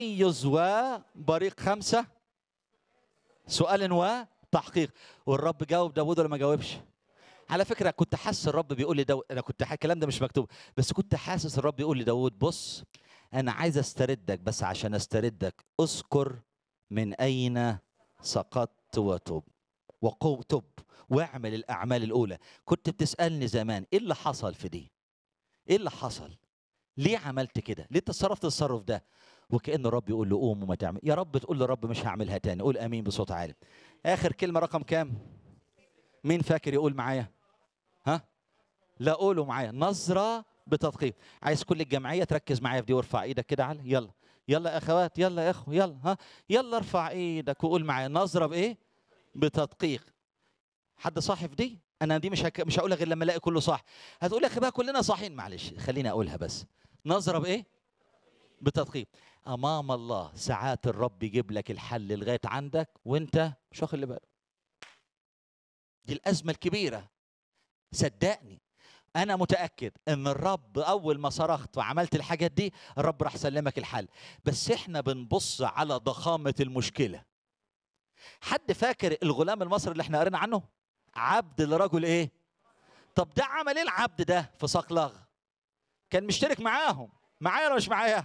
يزوى بريق خمسة سؤال وتحقيق والرب جاوب داود ولا ما جاوبش على فكرة كنت حاسس الرب بيقول لي داود أنا كنت ح- الكلام ده مش مكتوب بس كنت حاسس الرب يقول لي داود بص أنا عايز أستردك بس عشان أستردك أذكر من أين سقطت وتب وقو تب واعمل الأعمال الأولى كنت بتسألني زمان إيه اللي حصل في دي إيه اللي حصل ليه عملت كده ليه تصرفت التصرف ده وكأن الرب يقول له قوم وما تعمل يا رب تقول للرب مش هعملها تاني قول امين بصوت عالي اخر كلمه رقم كام مين فاكر يقول معايا ها لا قولوا معايا نظره بتدقيق عايز كل الجمعيه تركز معايا في دي وارفع ايدك كده على يلا يلا يا اخوات يلا يا اخو يلا ها يلا ارفع ايدك وقول معايا نظره بايه بتدقيق حد صاحي في دي انا دي مش هك... مش هقولها غير لما الاقي كله صح هتقول يا اخي بقى كلنا صاحيين معلش خليني اقولها بس نظره بايه بتدقيق امام الله ساعات الرب يجيب لك الحل لغايه عندك وانت مش واخد بالك دي الازمه الكبيره صدقني انا متاكد ان الرب اول ما صرخت وعملت الحاجات دي الرب راح سلمك الحل بس احنا بنبص على ضخامه المشكله حد فاكر الغلام المصري اللي احنا قرينا عنه عبد لرجل ايه طب ده عمل ايه العبد ده في صقلغ كان مشترك معاهم معايا ولا مش معايا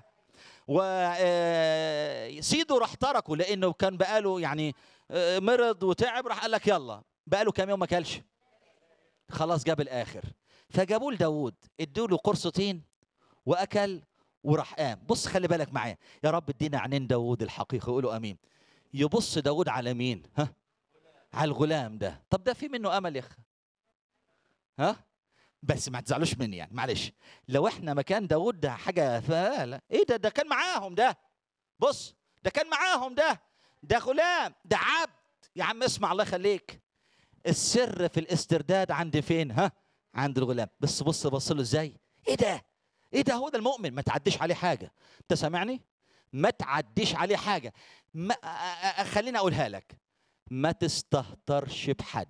وسيده راح تركه لانه كان بقاله يعني آه، مرض وتعب راح قال لك يلا بقاله كام يوم ما اكلش خلاص جاب الاخر فجابوه لداوود ادوا له قرصتين واكل وراح قام بص خلي بالك معايا يا رب ادينا عينين داوود الحقيقي يقولوا امين يبص داوود على مين ها على الغلام ده طب ده في منه امل يا اخي ها بس ما تزعلوش مني يعني معلش لو احنا مكان داوود ده حاجه فلا ايه ده ده كان معاهم ده بص ده كان معاهم ده ده غلام ده عبد يا عم اسمع الله يخليك السر في الاسترداد عند فين ها عند الغلام بس بص بص له ازاي ايه ده ايه ده هو ده المؤمن ما تعديش عليه حاجه انت سامعني ما تعديش عليه حاجه ما أ- أ- أ- خليني اقولها لك ما تستهترش بحد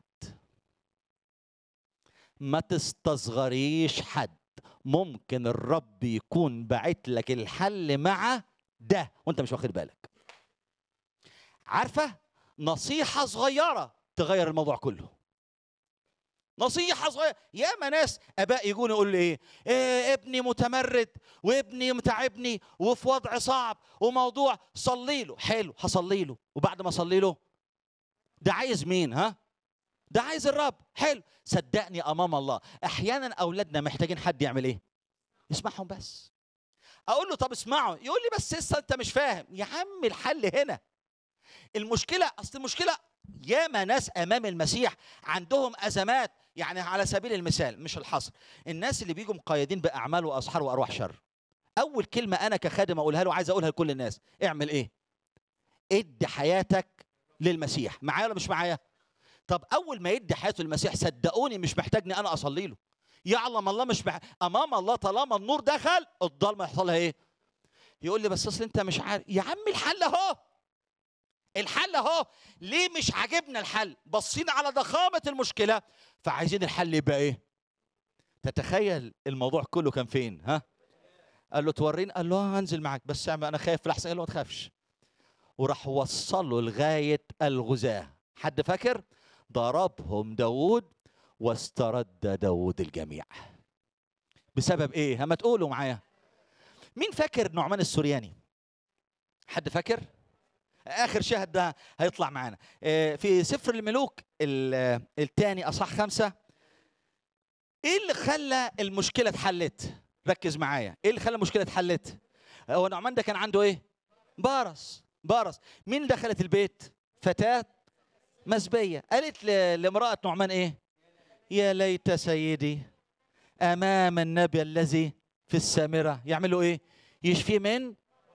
ما تستصغريش حد ممكن الرب يكون باعت لك الحل مع ده وانت مش واخد بالك عارفه نصيحه صغيره تغير الموضوع كله نصيحة صغيرة ياما ناس آباء يجون يقولوا لي إيه؟, إيه ابني متمرد وابني متعبني وفي وضع صعب وموضوع صلي له حلو هصلي له وبعد ما أصلي له ده عايز مين ها؟ ده عايز الرب حلو صدقني امام الله احيانا اولادنا محتاجين حد يعمل ايه يسمعهم بس اقول له طب اسمعوا يقول لي بس لسه انت مش فاهم يا عم الحل هنا المشكله اصل المشكله ياما ناس امام المسيح عندهم ازمات يعني على سبيل المثال مش الحصر الناس اللي بيجوا مقيدين باعمال واسحار وارواح شر اول كلمه انا كخادم اقولها له عايز اقولها لكل الناس اعمل ايه ادي حياتك للمسيح معايا ولا مش معايا طب اول ما يدي حياته المسيح صدقوني مش محتاجني انا اصلي له يعلم الله مش مح... امام الله طالما النور دخل الضلمه يحصل لها ايه يقول لي بس اصل انت مش عارف يا عم الحل اهو الحل اهو ليه مش عاجبنا الحل بصينا على ضخامه المشكله فعايزين الحل يبقى ايه تتخيل الموضوع كله كان فين ها قال له توريني قال له آه، هنزل معاك بس اعمل- انا خايف لحسن قال له ما تخافش وراح وصله لغايه الغزاه حد فاكر ضربهم داود واسترد داود الجميع بسبب ايه هما تقولوا معايا مين فاكر نعمان السورياني حد فاكر اخر شاهد ده هيطلع معانا آه، في سفر الملوك الثاني اصح خمسة ايه اللي خلى المشكله اتحلت ركز معايا ايه اللي خلى المشكله اتحلت هو نعمان ده كان عنده ايه برص برص مين دخلت البيت فتاه مسبيه قالت ل- لامراه نعمان ايه يا ليت سيدي امام النبي الذي في السامره يعملوا ايه يشفي من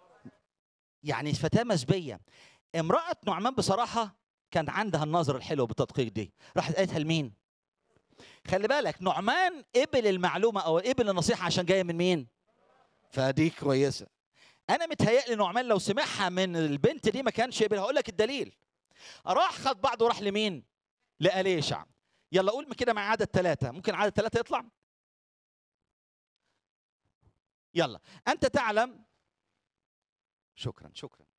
يعني فتاه مسبيه امراه نعمان بصراحه كان عندها النظره الحلوه بالتدقيق دي راحت قالتها لمين خلي بالك نعمان قبل المعلومه او قبل النصيحه عشان جايه من مين فدي كويسه انا متهيألي نعمان لو سمعها من البنت دي ما كانش يقبل هقول لك الدليل راح خد بعضه وراح لمين لأليشع يلا قول كده مع عدد ثلاثة ممكن عدد ثلاثة يطلع يلا أنت تعلم شكرا شكرا